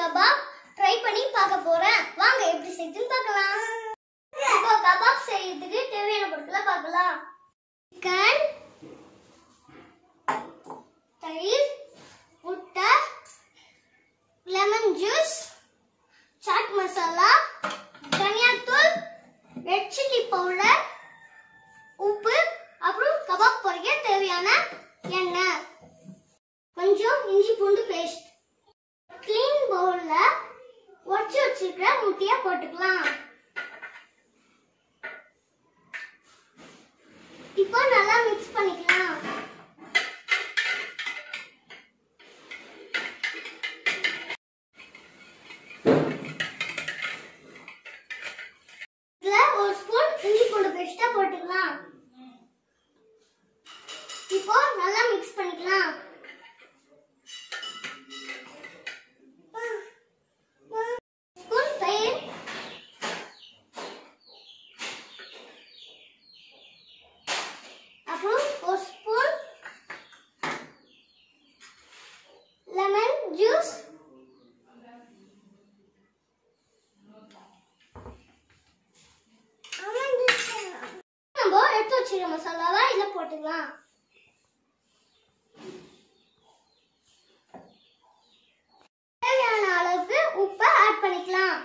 kebab try பண்ணி பார்க்க போறேன் வாங்க எப்படி செய்யுதுன்னு பார்க்கலாம் இப்போ கபாப் செய்யறதுக்கு தேவையான பொருட்களை பார்க்கலாம் சிக்கன் தயிர் முட்டை லெமன் ஜூஸ் சாட் மசாலா தனியாத்தூள் ரெட் சில்லி பவுடர் உப்பு அப்புறம் கபாப் பொரிக்க தேவையான எண்ணெய் கொஞ்சம் இஞ்சி பூண்டு பேஸ்ட் க்ளீன் பவுல்ல உடச்சி வச்சிருக்கிற முட்டையை போட்டுக்கலாம் இப்போ நல்லா மிக்ஸ் பண்ணிக்கலாம் இதுல ஒரு ஸ்பூன் இஞ்சி பூண்டு பேஸ்டா போட்டுக்கலாம் இப்போ நல்லா மிக்ஸ் பண்ணிக்கலாம் ஸ்பூன் தயிர் அப்புறம் ஒரு ஸ்பூன் லெமன் ஜூஸ் நம்ம எடுத்து வச்சிருக்க மசாலாவை இதுல போட்டுக்கலாம் தேவையான அளவுக்கு உப்பை ஆட் பண்ணிக்கலாம்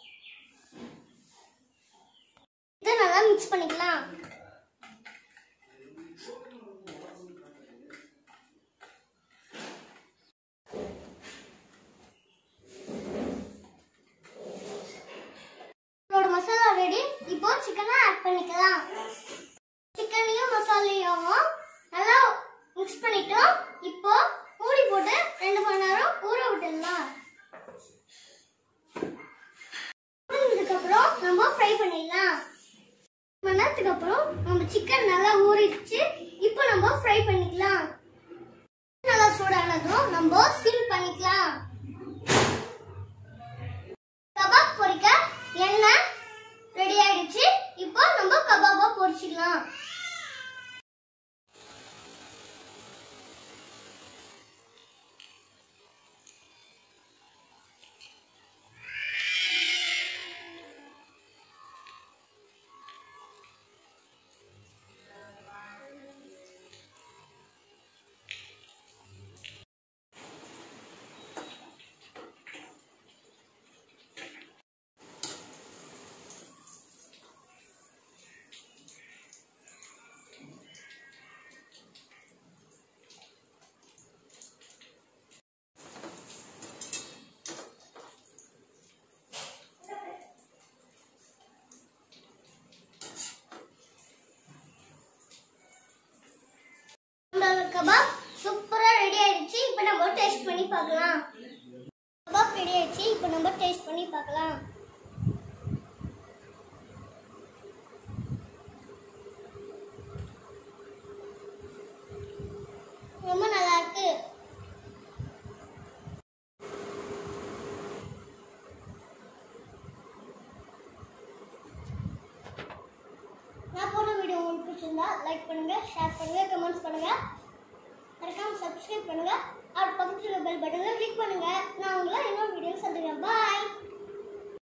இதை நல்லா மிக்ஸ் பண்ணிக்கலாம் நம்மளோட மசாலா ரெடி இப்போ சிக்கனை ஆட் பண்ணிக்கலாம் சிக்கனையும் மசாலையும் நல்லா மிக்ஸ் பண்ணிட்டோம் இப்போ மூடி போட்டு ரெண்டு மணி நேரம் ஊற விட்டுடலாம் ஊறினதுக்கு அப்புறம் நம்ம ஃப்ரை பண்ணிடலாம் மணி நேரத்துக்கு அப்புறம் நம்ம சிக்கன் நல்லா ஊறிடுச்சு இப்போ நம்ம ஃப்ரை பண்ணிக்கலாம் நல்லா சூடானதும் நம்ம சிம் பண்ணிக்கலாம் கபாப் பொரிக்க எண்ணெய் ரெடி ஆயிடுச்சு இப்போ நம்ம கபாபா பொரிச்சிக்கலாம் நம்மளோட கபாப் சூப்பரா ரெடி ஆயிடுச்சு இப்போ நம்ம டேஸ்ட் பண்ணி பார்க்கலாம் கபாப் ரெடி ஆயிடுச்சு இப்போ நம்ம டேஸ்ட் பண்ணி பார்க்கலாம் ரொம்ப நல்லா இருக்கு நான் போன வீடியோ உங்களுக்கு பிடிச்சிருந்தா லைக் பண்ணுங்க ஷேர் பண்ணுங்க கமெண்ட்ஸ் பண்ணுங்க மறக்காம சப்ஸ்கிரைப் பண்ணுங்க அது பக்கத்துல பெல் பட்டனை கிளிக் பண்ணுங்க நான் உங்களை இன்னொரு வீடியோ சந்திக்கிறேன் பாய்